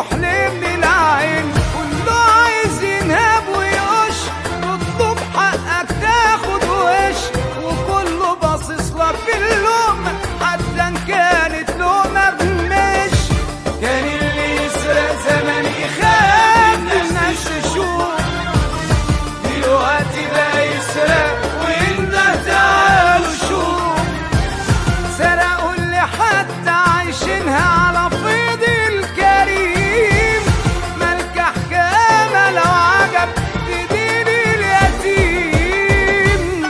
كحل من العين كله عايز ينهب ويقش تطلب حقك تاخد وش وكله باصص لك في اللقمة حتى ان كانت لقمة بمش كان اللي يسرق زمان يخاف الناس تشوف دلوقتي بقى يسرق وانت تعالوا شوف سرقوا اللي حتى عايشينها على فيض الكريم ملك حكامة لو عجب في دين اليتيم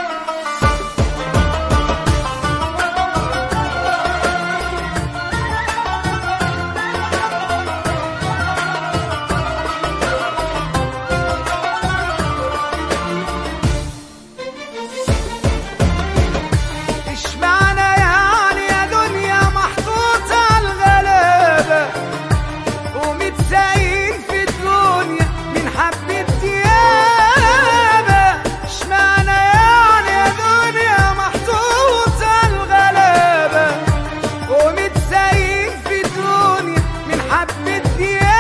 اشمعنى يعني يا دنيا محطوطة على الغلابة ومتسايين في الدنيا من حبة ديابة اشمعنى يعني يا دنيا محطوطة على الغلابة ومتسايين في الدنيا من حبة ديابة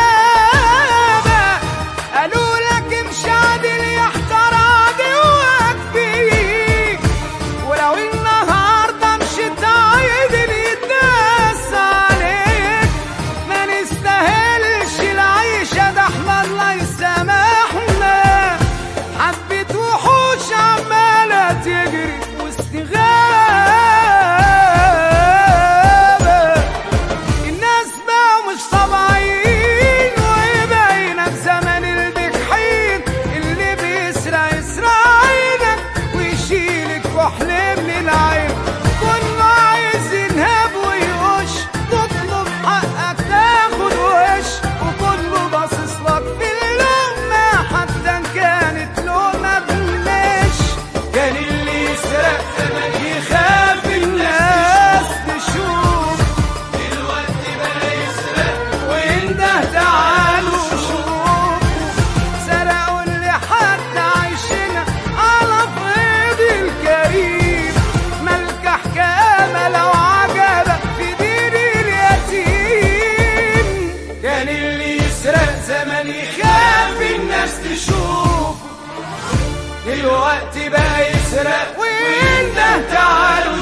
قالوا لك امشي عادل يا احتر عادي واكفيك ولو النهارده مشيت عيدل يتداس عليك ما نستاهلش العيشة ده احنا الله يسامحنا حبة وحوش عمالة تجري وسط غابة الناس بقوا مش طبيعيين وباينة في زمن الدكحين اللي بيسرق يسرق عينك ويشيلك كحل من العين كله عايز ينهب ويقش تطلب حقك تاخد وش وكله باصص لك في اللقمة حتى ان كانت لقمة بمش كان اللي يسرق زمان يخاف الناس تشوف دلوقتي بقى يسرق وانت تعالوا شوفوا سرقوا اللي حتى عايشين على فيض الكريم ملك حكامة لو عجبك في دين اليتيم كان اللي يسرق زمان يخاف الناس تشوف دلوقتي بقى يسرق وانت تعالوا